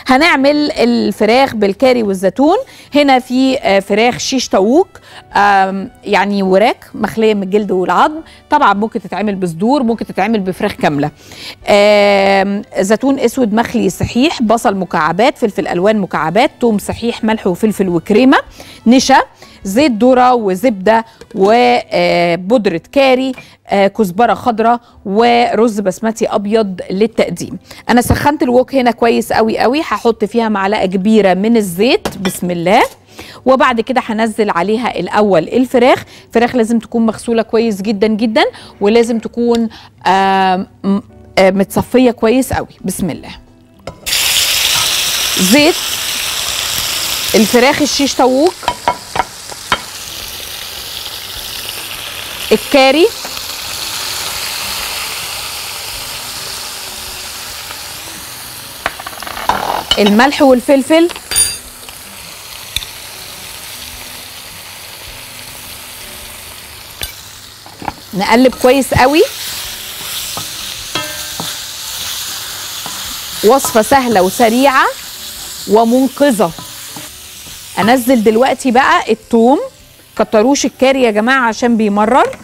هنعمل الفراخ بالكاري والزيتون هنا في آه، فراخ شيش طاووق آم، يعني وراك مخليه من الجلد والعظم طبعا ممكن تتعمل بصدور ممكن تتعمل بفراخ كامله آم، زيتون اسود مخلي صحيح بصل مكعبات فلفل الوان مكعبات توم صحيح ملح وفلفل وكريمه نشا زيت ذره وزبده وبودره كاري آه، كزبره خضراء ورز بسمتي ابيض للتقديم انا سخنت الوك هنا كويس قوي قوي هحط فيها معلقه كبيره من الزيت بسم الله وبعد كده هنزل عليها الاول الفراخ فراخ لازم تكون مغسوله كويس جدا جدا ولازم تكون آم، م- آه، متصفيه كويس قوي بسم الله زيت الفراخ الشيش طاووق الكاري الملح والفلفل نقلب كويس قوي وصفة سهلة وسريعة ومنقذة انزل دلوقتي بقى التوم كتروش الكاري يا جماعة عشان بيمرر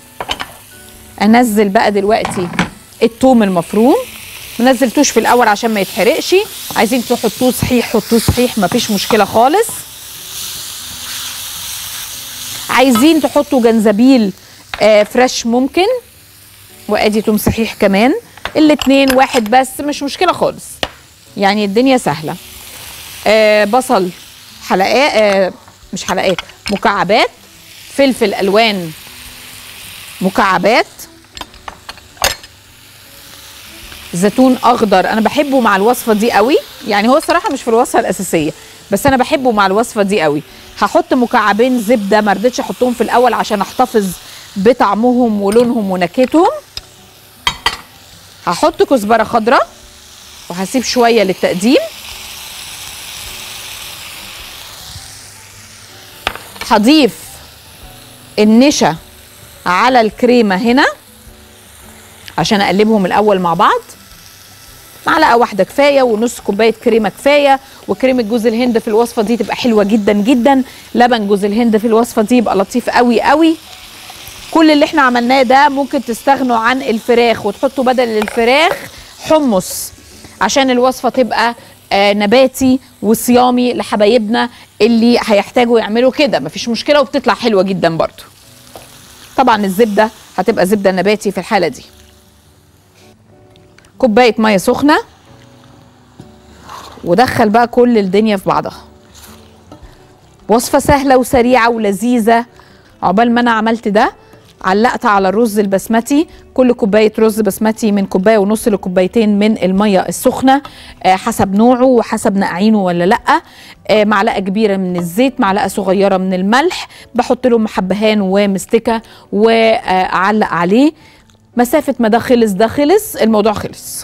انزل بقى دلوقتي التوم المفروم ما نزلتوش في الاول عشان ما يتحرقش عايزين تحطوه صحيح حطوه صحيح مفيش مشكله خالص عايزين تحطوا جنزبيل آه فريش ممكن وادي توم صحيح كمان الاتنين واحد بس مش مشكله خالص يعني الدنيا سهله آه بصل حلقات آه مش حلقات مكعبات فلفل الوان مكعبات زيتون اخضر انا بحبه مع الوصفه دي قوي يعني هو الصراحه مش في الوصفه الاساسيه بس انا بحبه مع الوصفه دي قوي هحط مكعبين زبده ما رضيتش احطهم في الاول عشان احتفظ بطعمهم ولونهم ونكهتهم هحط كزبره خضراء وهسيب شويه للتقديم هضيف النشا على الكريمه هنا عشان اقلبهم الاول مع بعض معلقه واحده كفايه ونص كوبايه كريمه كفايه وكريمه جوز الهند في الوصفه دي تبقى حلوه جدا جدا لبن جوز الهند في الوصفه دي يبقى لطيف قوي قوي كل اللي احنا عملناه ده ممكن تستغنوا عن الفراخ وتحطوا بدل الفراخ حمص عشان الوصفه تبقى آه نباتي وصيامي لحبايبنا اللي هيحتاجوا يعملوا كده مفيش مشكله وبتطلع حلوه جدا برضو طبعا الزبده هتبقى زبده نباتي في الحاله دي كوبايه ميه سخنه ودخل بقى كل الدنيا في بعضها وصفه سهله وسريعه ولذيذه عقبال ما انا عملت ده علقت على الرز البسمتي كل كوبايه رز بسمتي من كوبايه ونص لكوبايتين من الميه السخنه آه حسب نوعه وحسب نقعينه ولا لا آه معلقه كبيره من الزيت معلقه صغيره من الملح بحط له محبهان ومستكه واعلق عليه مسافه ما ده خلص ده خلص الموضوع خلص